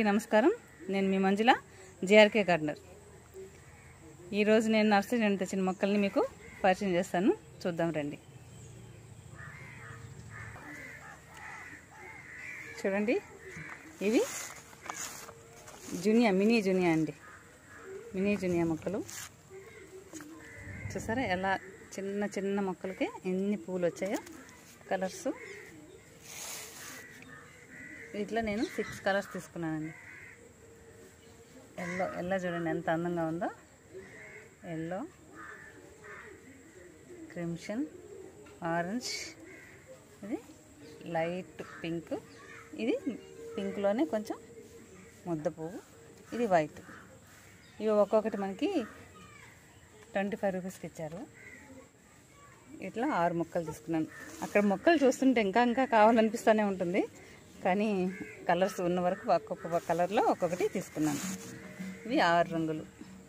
అందరికీ నమస్కారం నేను మీ మంజుల జేఆర్కే గార్డనర్ ఈరోజు నేను నర్సరీ నుండి తెచ్చిన మొక్కల్ని మీకు పరిచయం చేస్తాను చూద్దాం రండి చూడండి ఇవి జూనియా మినీ జూనియా అండి మినీ జూనియా మొక్కలు చూసారా ఎలా చిన్న చిన్న మొక్కలకి ఎన్ని పూలు వచ్చాయో కలర్స్ వీటిలో నేను సిక్స్ కలర్స్ తీసుకున్నానండి ఎల్లో ఎల్లో చూడండి ఎంత అందంగా ఉందో ఎల్లో క్రిమ్షన్ ఆరెంజ్ ఇది లైట్ పింక్ ఇది పింక్లోనే కొంచెం ముద్ద పువ్వు ఇది వైట్ ఇవి ఒక్కొక్కటి మనకి ట్వంటీ ఫైవ్ రూపీస్కి ఇచ్చారు ఇట్లా ఆరు మొక్కలు తీసుకున్నాను అక్కడ మొక్కలు చూస్తుంటే ఇంకా ఇంకా కావాలనిపిస్తూనే ఉంటుంది కానీ కలర్స్ ఉన్న వరకు ఒక్కొక్క కలర్లో ఒక్కొక్కటి తీసుకున్నాను ఇవి ఆరు రంగులు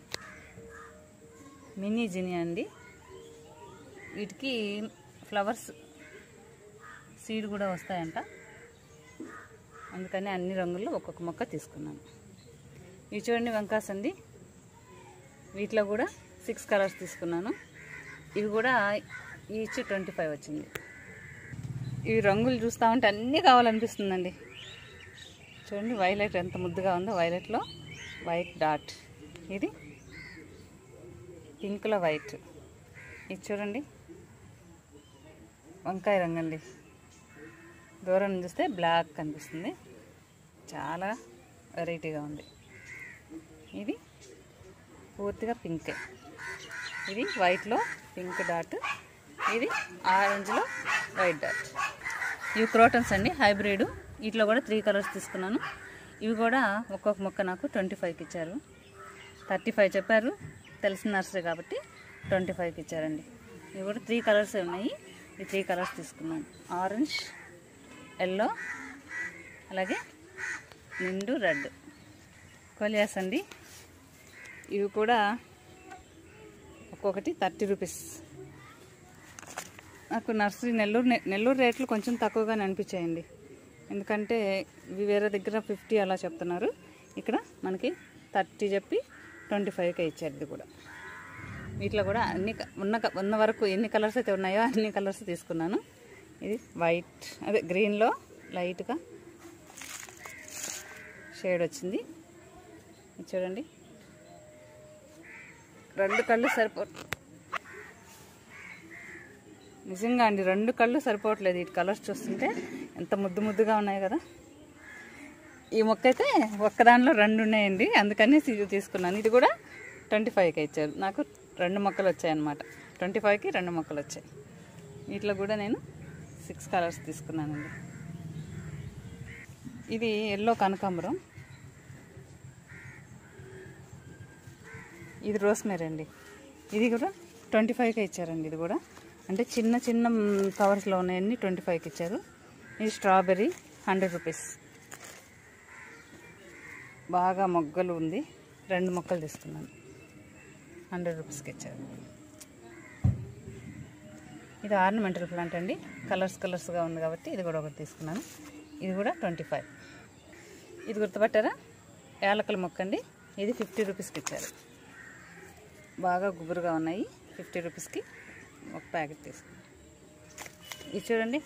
మినీ జినియా అండి వీటికి ఫ్లవర్స్ సీడ్ కూడా వస్తాయంట అందుకని అన్ని రంగుల్లో ఒక్కొక్క మొక్క తీసుకున్నాను ఇవి చూడండి వంకాస్ అండి వీటిలో కూడా సిక్స్ కలర్స్ తీసుకున్నాను ఇవి కూడా ఈచ్ ట్వంటీ ఫైవ్ వచ్చింది ఈ రంగులు చూస్తూ ఉంటే అన్నీ కావాలనిపిస్తుందండి చూడండి వైలెట్ ఎంత ముద్దుగా ఉందో వైలెట్లో వైట్ డాట్ ఇది పింక్లో వైట్ ఇది చూడండి వంకాయ రంగు అండి దూరం నుంచి చూస్తే బ్లాక్ కనిపిస్తుంది చాలా వెరైటీగా ఉంది ఇది పూర్తిగా పింకే ఇది వైట్లో పింక్ డాట్ ఇది ఆరెంజ్లో వైట్ డాట్ ఇవి క్రోటన్స్ అండి హైబ్రిడ్ వీటిలో కూడా త్రీ కలర్స్ తీసుకున్నాను ఇవి కూడా ఒక్కొక్క మొక్క నాకు ట్వంటీ ఫైవ్కి ఇచ్చారు థర్టీ ఫైవ్ చెప్పారు తెలిసిన నర్సరీ కాబట్టి ట్వంటీ ఫైవ్కి ఇచ్చారండి ఇవి కూడా త్రీ కలర్స్ ఉన్నాయి ఈ త్రీ కలర్స్ తీసుకున్నాను ఆరెంజ్ ఎల్లో అలాగే నిండు రెడ్ కొలియాస్ అండి ఇవి కూడా ఒక్కొక్కటి థర్టీ రూపీస్ నాకు నర్సరీ నెల్లూరు నెల్లూరు రేట్లు కొంచెం తక్కువగానే అనిపించాయండి ఎందుకంటే ఇవి వేరే దగ్గర ఫిఫ్టీ అలా చెప్తున్నారు ఇక్కడ మనకి థర్టీ చెప్పి ట్వంటీ ఫైవ్కే ఇచ్చారు ఇది కూడా వీటిలో కూడా అన్ని క- ఉన్న క- ఉన్న వరకు ఎన్ని కలర్స్ అయితే ఉన్నాయో అన్ని కలర్స్ తీసుకున్నాను ఇది వైట్ అదే గ్రీన్లో లైట్గా షేడ్ వచ్చింది ఇది చూడండి రెండు కళ్ళు సరిపో నిజంగా అండి రెండు కళ్ళు సరిపోవట్లేదు ఈ కలర్స్ చూస్తుంటే ఎంత ముద్దు ముద్దుగా ఉన్నాయి కదా ఈ మొక్క అయితే ఒక్కదానిలో రెండు ఉన్నాయండి అందుకని ఇది తీసుకున్నాను ఇది కూడా ట్వంటీ ఫైవ్కి ఇచ్చారు నాకు రెండు మొక్కలు వచ్చాయన్నమాట ట్వంటీ ఫైవ్కి రెండు మొక్కలు వచ్చాయి వీటిలో కూడా నేను సిక్స్ కలర్స్ తీసుకున్నానండి ఇది ఎల్లో కనకాంబరం ఇది రోస్మేరీ అండి ఇది కూడా ట్వంటీ ఫైవ్కి ఇచ్చారండి ఇది కూడా అంటే చిన్న చిన్న కవర్స్లో ఉన్నాయన్నీ ట్వంటీ ఫైవ్కి ఇచ్చారు ఇది స్ట్రాబెర్రీ హండ్రెడ్ రూపీస్ బాగా మొగ్గలు ఉంది రెండు మొక్కలు తీసుకున్నాను హండ్రెడ్ రూపీస్కి ఇచ్చారు ఇది ఆర్నమెంటల్ ప్లాంట్ అండి కలర్స్ కలర్స్గా ఉంది కాబట్టి ఇది కూడా ఒకటి తీసుకున్నాను ఇది కూడా ట్వంటీ ఫైవ్ ఇది గుర్తుపట్టారా యాలకల మొక్క అండి ఇది ఫిఫ్టీ రూపీస్కి ఇచ్చారు బాగా గుబురుగా ఉన్నాయి ఫిఫ్టీ రూపీస్కి ఒక ప్యాకెట్ తీసుకున్నాను ఇది చూడండి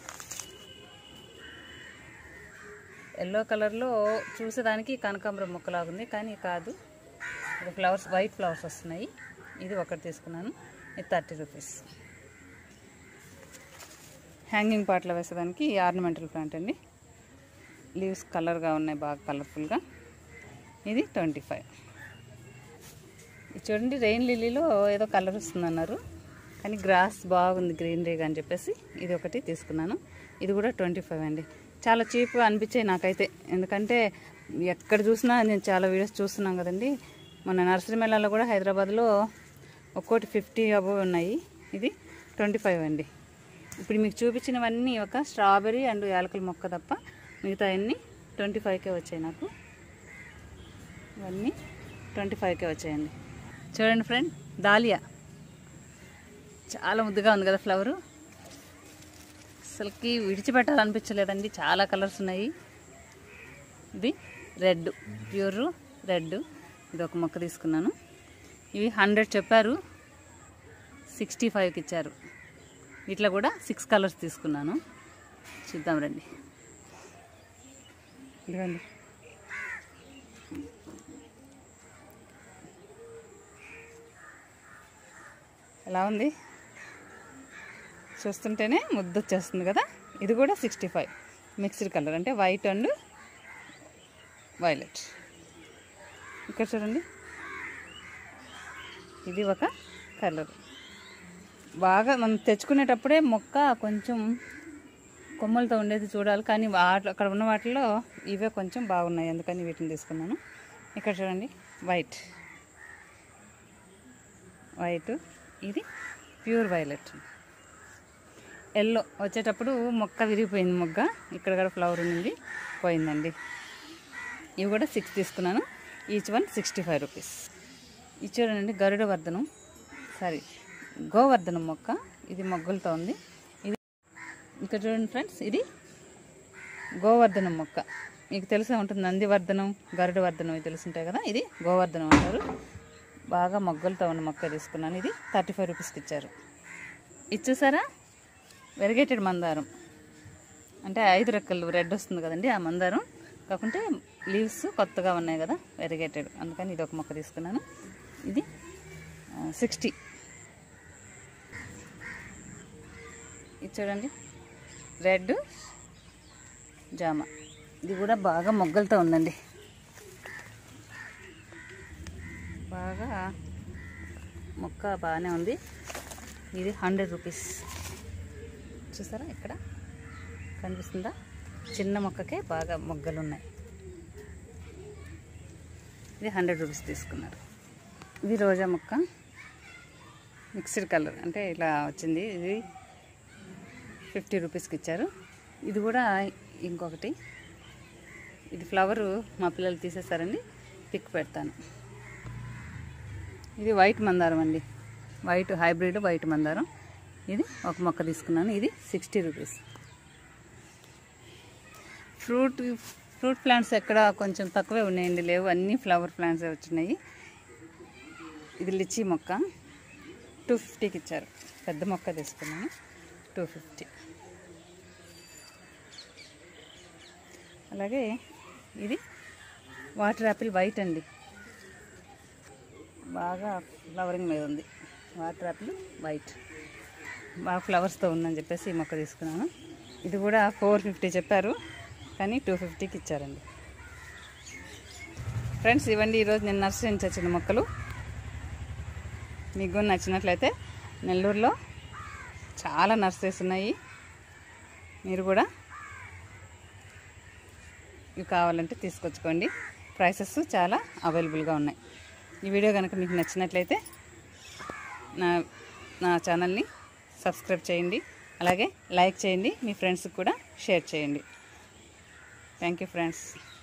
ఎల్లో కలర్లో చూసేదానికి కనకాంబరం మొక్కలాగుంది కానీ కాదు ఇది ఫ్లవర్స్ వైట్ ఫ్లవర్స్ వస్తున్నాయి ఇది ఒకటి తీసుకున్నాను ఇది థర్టీ రూపీస్ హ్యాంగింగ్ పాట్లో వేసేదానికి ఈ ఆర్నమెంటల్ ప్లాంట్ అండి లీవ్స్ కలర్గా ఉన్నాయి బాగా కలర్ఫుల్గా ఇది ట్వంటీ ఫైవ్ ఇది చూడండి రెయిన్ లిల్లీలో ఏదో కలర్ వస్తుందన్నారు కానీ గ్రాస్ బాగుంది గ్రీనరీగా అని చెప్పేసి ఇది ఒకటి తీసుకున్నాను ఇది కూడా ట్వంటీ ఫైవ్ అండి చాలా చీప్గా అనిపించాయి నాకైతే ఎందుకంటే ఎక్కడ చూసినా నేను చాలా వీడియోస్ చూస్తున్నాం కదండి మొన్న నర్సరీ మేళాలో కూడా హైదరాబాద్లో ఒక్కోటి ఫిఫ్టీ అబవ్ ఉన్నాయి ఇది ట్వంటీ ఫైవ్ అండి ఇప్పుడు మీకు చూపించినవన్నీ ఒక స్ట్రాబెర్రీ అండ్ యాలకుల మొక్క తప్ప మిగతా అన్నీ ట్వంటీ ఫైవ్కే వచ్చాయి నాకు ఇవన్నీ ట్వంటీ ఫైవ్కే వచ్చాయండి చూడండి ఫ్రెండ్ దాలియా చాలా ముద్దుగా ఉంది కదా ఫ్లవరు అసలుకి విడిచిపెట్టాలనిపించలేదండి చాలా కలర్స్ ఉన్నాయి ఇది రెడ్ ప్యూర్ రెడ్ ఇది ఒక మొక్క తీసుకున్నాను ఇవి హండ్రెడ్ చెప్పారు సిక్స్టీ ఫైవ్కి ఇచ్చారు ఇట్లా కూడా సిక్స్ కలర్స్ తీసుకున్నాను చూద్దాం రండి ఇదిగోండి ఎలా ఉంది చూస్తుంటేనే ముద్ద వచ్చేస్తుంది కదా ఇది కూడా సిక్స్టీ ఫైవ్ మిక్స్డ్ కలర్ అంటే వైట్ అండ్ వైలెట్ ఇక్కడ చూడండి ఇది ఒక కలర్ బాగా మనం తెచ్చుకునేటప్పుడే మొక్క కొంచెం కొమ్మలతో ఉండేది చూడాలి కానీ వాటి అక్కడ ఉన్న వాటిలో ఇవే కొంచెం బాగున్నాయి అందుకని వీటిని తీసుకున్నాను ఇక్కడ చూడండి వైట్ వైట్ ఇది ప్యూర్ వైలెట్ ఎల్లో వచ్చేటప్పుడు మొక్క విరిగిపోయింది మొగ్గ ఇక్కడ కూడా ఫ్లవర్ ఉంది పోయిందండి ఇవి కూడా సిక్స్ తీసుకున్నాను each one sixty five rupees ఇది చూడండి గరుడ వర్ధనం సారీ గోవర్ధనం మొక్క ఇది మొగ్గలతో ఉంది ఇది ఇక్కడ చూడండి ఫ్రెండ్స్ ఇది గోవర్ధనం మొక్క మీకు తెలిసే ఉంటుంది నందివర్ధనం గరుడ వర్ధనం ఇవి తెలుసుంటాయి కదా ఇది గోవర్ధనం అంటారు బాగా మొగ్గలతో ఉన్న మొక్క తీసుకున్నాను ఇది థర్టీ ఫైవ్ రూపీస్కి ఇచ్చారు ఇది చూసారా వెరిగేటెడ్ మందారం అంటే ఐదు రెక్కలు రెడ్ వస్తుంది కదండి ఆ మందారం కాకుంటే లీవ్స్ కొత్తగా ఉన్నాయి కదా వెరిగేటెడ్ అందుకని ఇది ఒక మొక్క తీసుకున్నాను ఇది సిక్స్టీ ఇది చూడండి రెడ్ జామ ఇది కూడా బాగా మొగ్గలతో ఉందండి బాగా మొక్క బాగానే ఉంది ఇది హండ్రెడ్ రూపీస్ చూసారా ఇక్కడ కనిపిస్తుందా చిన్న మొక్కకే బాగా మొగ్గలు ఉన్నాయి ఇది హండ్రెడ్ రూపీస్ తీసుకున్నారు ఇది రోజా మొక్క మిక్స్డ్ కలర్ అంటే ఇలా వచ్చింది ఇది ఫిఫ్టీ రూపీస్కి ఇచ్చారు ఇది కూడా ఇంకొకటి ఇది ఫ్లవరు మా పిల్లలు తీసేస్తారండి పిక్ పెడతాను ఇది వైట్ మందారం అండి వైట్ హైబ్రిడ్ వైట్ మందారం ఇది ఒక మొక్క తీసుకున్నాను ఇది sixty rupees fruit fruit plants ఎక్కడ కొంచెం తక్కువే ఉన్నాయండి లేవు అన్నీ ఫ్లవర్ ప్లాంట్స్ వచ్చినాయి ఇది లిచీ మొక్క టూ ఫిఫ్టీకి ఇచ్చారు పెద్ద మొక్క తీసుకున్నాను టూ ఫిఫ్టీ అలాగే ఇది వాటర్ యాపిల్ వైట్ అండి బాగా ఫ్లవరింగ్ మీద ఉంది వాటర్ యాపిల్ వైట్ బాగా ఫ్లవర్స్తో ఉందని చెప్పేసి ఈ మొక్క తీసుకున్నాను ఇది కూడా ఫోర్ ఫిఫ్టీ చెప్పారు కానీ టూ ఫిఫ్టీకి ఇచ్చారండి ఫ్రెండ్స్ ఇవ్వండి ఈరోజు నేను నర్సరీ నుంచి వచ్చిన మొక్కలు మీకు కూడా నచ్చినట్లయితే నెల్లూరులో చాలా నర్సరీస్ ఉన్నాయి మీరు కూడా ఇవి కావాలంటే తీసుకొచ్చుకోండి ప్రైసెస్ చాలా అవైలబుల్గా ఉన్నాయి ఈ వీడియో కనుక మీకు నచ్చినట్లయితే నా నా ఛానల్ని సబ్స్క్రైబ్ చేయండి అలాగే లైక్ చేయండి మీ ఫ్రెండ్స్కి కూడా షేర్ చేయండి థ్యాంక్ యూ ఫ్రెండ్స్